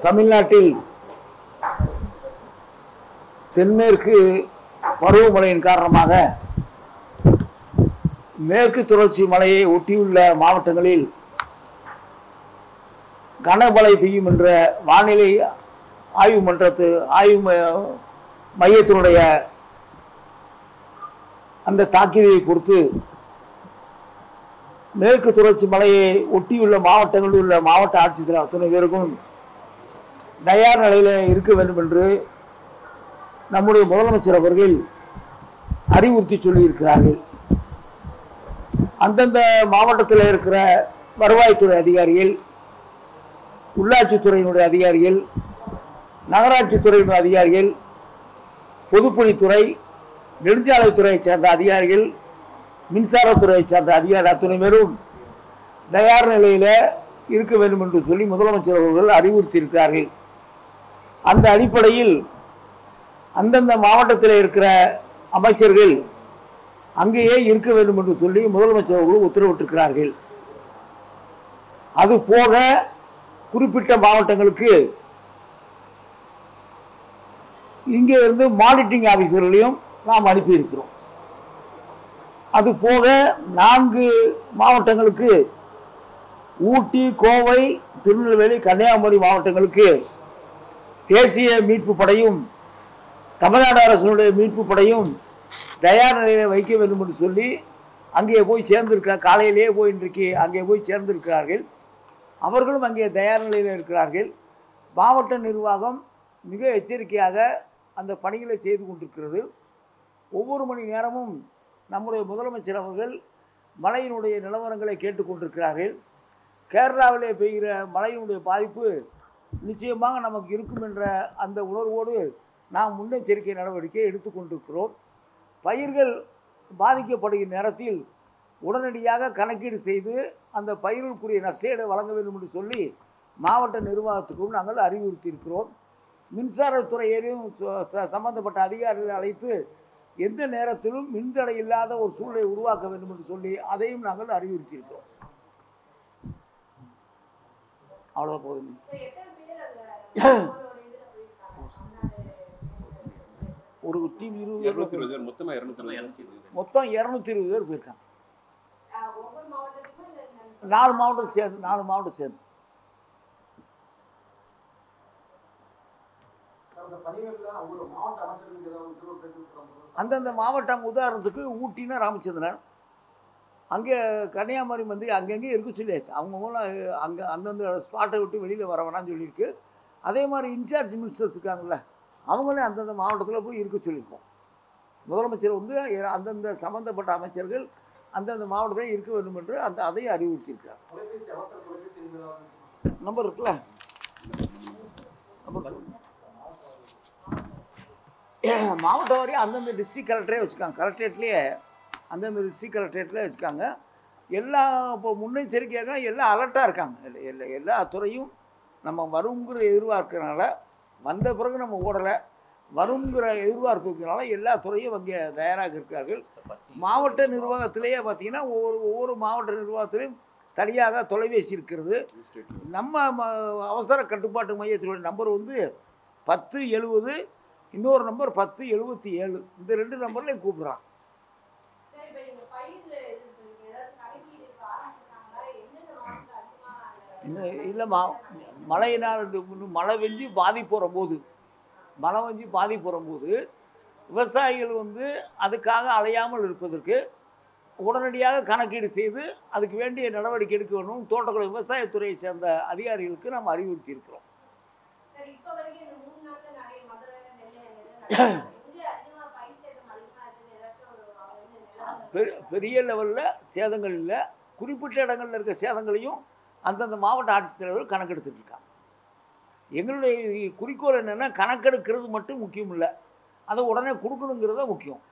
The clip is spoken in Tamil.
தமிழ்நாட்டில் தென்மேற்கு பருவமழையின் காரணமாக மேற்கு தொடர்ச்சி மலையை ஒட்டியுள்ள மாவட்டங்களில் கனமழை பெய்யும் என்ற வானிலை ஆய்வு மன்றத்து ஆய்வு ம- மையத்தினுடைய அந்த தாக்கியதை பொறுத்து மேற்கு தொடர்ச்சி மலையை ஒட்டியுள்ள மாவட்டங்களில் உள்ள மாவட்ட ஆட்சித்தலைவர் அத்தனை பேருக்கும் தயார் நிலையில் இருக்க வேண்டும் என்று நம்முடைய முதலமைச்சர் அவர்கள் அறிவுறுத்தி சொல்லியிருக்கிறார்கள் அந்தந்த மாவட்டத்தில் இருக்கிற வருவாய்த்துறை அதிகாரிகள் உள்ளாட்சித்துறையினுடைய அதிகாரிகள் நகராட்சித்துறையினுடைய அதிகாரிகள் பொதுப்பணித்துறை நெடுஞ்சாலைத்துறையைச் சேர்ந்த அதிகாரிகள் மின்சாரத்துறையைச் சேர்ந்த அதிகாரி அத்துணை பேரும் தயார் நிலையில் இருக்க வேண்டும் என்று சொல்லி முதலமைச்சர் அவர்கள் அறிவுறுத்தியிருக்கிறார்கள் அந்த அடிப்படையில் அந்தந்த மாவட்டத்தில் இருக்கிற அமைச்சர்கள் அங்கேயே இருக்க வேண்டும் என்று சொல்லி முதலமைச்சர் அவர்கள் உத்தரவிட்டிருக்கிறார்கள் அது போக குறிப்பிட்ட மாவட்டங்களுக்கு இங்கே இருந்து மானிட்டரிங் ஆஃபீஸர்களையும் நாம் அனுப்பியிருக்கிறோம் அது போக நான்கு மாவட்டங்களுக்கு ஊட்டி கோவை திருநெல்வேலி கன்னியாகுமரி மாவட்டங்களுக்கு தேசிய மீட்பு படையும் தமிழ்நாடு அரசினுடைய மீட்பு படையும் தயார் நிலையில் வைக்க வேண்டும் என்று சொல்லி அங்கே போய் சேர்ந்திருக்க காலையிலேயே போய் இன்றைக்கு அங்கே போய் சேர்ந்திருக்கிறார்கள் அவர்களும் அங்கே தயார் நிலையில் இருக்கிறார்கள் மாவட்ட நிர்வாகம் மிக எச்சரிக்கையாக அந்த பணிகளை செய்து கொண்டிருக்கிறது ஒவ்வொரு மணி நேரமும் நம்முடைய முதலமைச்சர் அவர்கள் மழையினுடைய நிலவரங்களை கேட்டுக்கொண்டிருக்கிறார்கள் கேரளாவிலே பெய்கிற மழையினுடைய பாதிப்பு நிச்சயமாக நமக்கு இருக்கும் என்ற அந்த உணர்வோடு நாம் முன்னெச்சரிக்கை நடவடிக்கை எடுத்துக்கொண்டிருக்கிறோம் பயிர்கள் பாதிக்கப்படுகிற நேரத்தில் உடனடியாக கணக்கீடு செய்து அந்த பயிர்களுக்குரிய நஷ்டஈடை வழங்க வேண்டும் என்று சொல்லி மாவட்ட நிர்வாகத்துக்கும் நாங்கள் அறிவுறுத்தியிருக்கிறோம் மின்சாரத்துறையிலும் ச- ச- சம்பந்தப்பட்ட அதிகாரிகளை அழைத்து எந்த நேரத்திலும் மின்தடை இல்லாத ஒரு சூழ்நிலை உருவாக்க வேண்டும் என்று சொல்லி அதையும் நாங்கள் அறிவுறுத்தியிருக்கிறோம் அவ்வளோ போதும் ஒரு டீம் இருபது பேர் இருநூத்தி இருபது பேர் மொத்தமா இருநூத்தி இருபது மொத்தம் இரநூத்தி இருபது பேர் போயிருக்காங்க நாலு மாவட்டம் சேர்ந்து நாலு மாவட்டம் சேர்ந்து அந்த பணிகள்ல ஒரு மாவட்ட அமைச்சர்களுக்கு ஏதாவது உத்தரவு பிறப்பித்திருக்காங்களா? அந்தந்த மாவட்டம் உதாரணத்துக்கு ஊட்டினா ராமச்சந்திரன் அங்கே கன்னியாகுமரி வந்து அங்கங்கே இருக்க சொல்லியாச்சு அவங்க மூலம் அங்கே அந்தந்த ஸ்பாட்டை விட்டு வெளியில் வர வேணாம்னு சொல்லியிருக்கு அதே மாதிரி இன்சார்ஜ் மினிஸ்டர்ஸ் இருக்காங்கல்ல அவங்களே அந்தந்த மாவட்டத்தில் போய் இருக்க சொல்லியிருக்கோம் முதலமைச்சர் வந்து அந்தந்த சம்மந்தப்பட்ட அமைச்சர்கள் அந்தந்த மாவட்டத்தில் இருக்க வேண்டும் என்று அந்த அதையும் அறிவுறுத்தியிருக்கார் தொலைபேசி அவசர தொலைபேசி எண் ஏதாவது நம்பர் இருக்குல்ல நம்பர் சொல்லு. மாவட்ட வாரியாக அந்தந்த டிஸ்ட்ரிக்ட் கலெக்டரே வச்சுருக்காங்க கலெக்டரேட்லேயே அந்தந்த டிஸ்ட்ரிக்ட் கலெக்டரேட்லேயே வச்சுருக்காங்க எல்லா இப்போ முன்னெச்சரிக்கையாக எல்லாம் அலர்ட்டாக இருக்காங்க எல்லா- எல்லா எல்லா துறையும் நம்ம வருங்கிற எதிர்பார்க்கறனால வந்த பிறகு நம்ம ஓடலை வருங்கிற எதிர்பார்ப்பு இருக்கிறனால எல்லா துறையும் அங்கே தயாராக இருக்கிறார்கள் மாவட்ட நிர்வாகத்திலேயே பார்த்தீங்கன்னா ஒவ்வொரு ஒவ்வொரு மாவட்ட நிர்வாகத்திலையும் தனியாக தொலைபேசி இருக்கிறது நம்ம ம- அவசர கட்டுப்பாட்டு மையத்தினுடைய நம்பர் வந்து பத்து எழுபது இன்னொரு நம்பர் பத்து எழுபத்தி ஏழு இந்த ரெண்டு நம்பர்லையும் கூப்பிட்றான் இன்னும் இல்லைம்மா மழையினால் இந்த இன்னும் மழை பெஞ்சு பாதிப்பு வரும்போது மழை பெஞ்சு பாதிப்பு வரும்போது விவசாயிகள் வந்து அதுக்காக அலையாமல் இருப்பதற்கு உடனடியாக கணக்கீடு செய்து அதுக்கு வேண்டிய நடவடிக்கை எடுக்க வேண்டும் தோட்டக்கலை விவசாயத்துறையை சேர்ந்த அதிகாரிகளுக்கு நாம் அறிவுறுத்தி இருக்கிறோம் பெரிய பெரிய லெவலில் சேதங்கள் இல்லை குறிப்பிட்ட இடங்களில் இருக்க சேதங்களையும் அந்தந்த மாவட்ட ஆட்சித்தலைவர் கணக்கெடுத்துட்டு இருக்காங்க எங்களுடைய குறிக்கோள் என்னென்னா கணக்கெடுக்கிறது மட்டும் முக்கியம் இல்லை அதை உடனே கொடுக்கணுங்கிறது தான் முக்கியம்